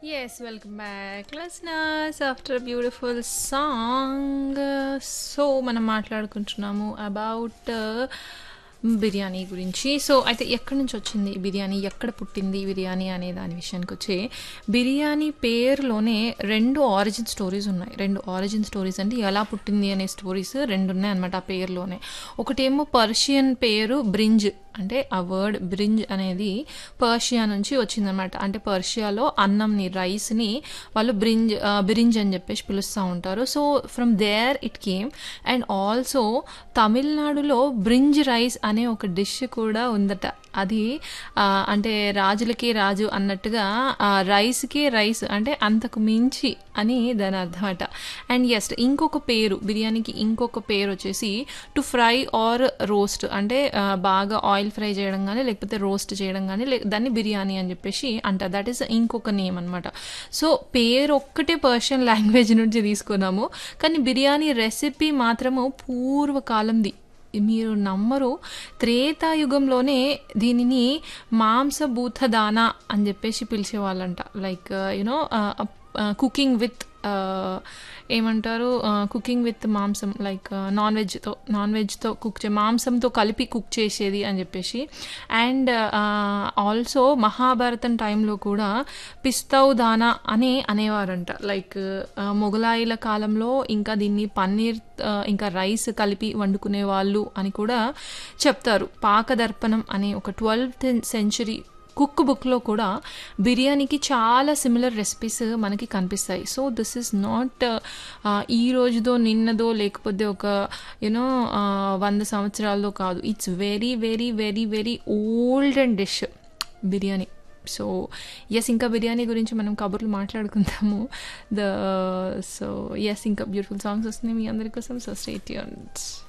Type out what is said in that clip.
Yes, welcome back, listeners. After a beautiful song, so మనం మాట్లాడుకుంటున్నాము about biryani గురించి so అయితే ఎక్కడి నుంచి వచ్చింది ఈ బిర్యానీ ఎక్కడ పుట్టింది ఈ బిర్యానీ అనే దాని విషయానికి వచ్చి బిర్యానీ పేరులోనే రెండు ఆరిజిన్ స్టోరీస్ ఉన్నాయి రెండు ఆరిజిన్ స్టోరీస్ అంటే ఎలా పుట్టింది అనే స్టోరీస్ రెండు ఉన్నాయి అనమాట ఆ పేరులోనే ఒకటేమో పర్షియన్ పేరు బ్రింజ్ అంటే ఆ వర్డ్ బ్రింజ్ అనేది పర్షియా నుంచి వచ్చిందనమాట అంటే పర్షియాలో అన్నంని రైస్ని వాళ్ళు బ్రింజ్ బ్రింజ్ అని చెప్పేసి పిలుస్తూ ఉంటారు so from there it came and also తమిళనాడులో బ్రింజ్ రైస్ అనే ఒక డిష్ కూడా ఉందట అది ఆ, అంటే రాజులకి రాజు అన్నట్టుగా ఆ, రైస్కి రైస్ అంటే అంతకు మించి అని దాని అర్థం అట అండ్ ఎస్ ఇంకొక పేరు బిర్యానీకి ఇంకొక పేరు వచ్చేసి టు ఫ్రై ఆర్ రోస్ట్ అంటే ఆ, బాగా ఆయిల్ ఫ్రై చేయడం కానీ లేకపోతే రోస్ట్ చేయడం కానీ లే దాన్ని బిర్యానీ అని చెప్పేసి అంటారు దట్ ఈస్ ఇంకొక నేమ్ అనమాట సో పేరు ఒక్కటే పర్షియన్ లాంగ్వేజ్ నుంచి తీసుకున్నాము కానీ బిర్యానీ రెసిపీ మాత్రము పూర్వకాలంది మీరు నమ్మరు త్రేతాయుగంలోనే దీనిని మాంసభూత దాన అని చెప్పేసి పిలిచేవాళ్ళంట లైక్ యునో కుకింగ్ విత్ ఏమంటారు కుకింగ్ విత్ మాంసం లైక్ నాన్ వెజ్తో నాన్ వెజ్తో కుక్ చే మాంసంతో కలిపి కుక్ చేసేది అని చెప్పేసి అండ్ ఆల్సో మహాభారతం టైంలో కూడా పిస్తౌ దానా అని అనేవారంట లైక్ మొఘలాయిల కాలంలో ఇంకా దీన్ని పన్నీర్ ఆ, ఇంకా రైస్ కలిపి వండుకునే వాళ్ళు అని కూడా చెప్తారు పాకదర్పణం అనే ఒక ట్వెల్త్ సెంచరీ కుక్ బుక్లో కూడా బిర్యానీకి చాలా సిమిలర్ రెసిపీస్ మనకి కనిపిస్తాయి సో దిస్ ఇస్ నాట్ ఈ రోజుదో నిన్నదో లేకపోతే ఒక యూనో వంద సంవత్సరాల్లో కాదు it's very very very very old and dish biryani so yes ఇంకా బిర్యానీ గురించి మనం కబుర్లు మాట్లాడుకుందాము ద సో ఎస్ ఇంకా బ్యూటిఫుల్ సాంగ్స్ వస్తున్నాయి మీ అందరి కోసం సో స్టేట్ యూన్స్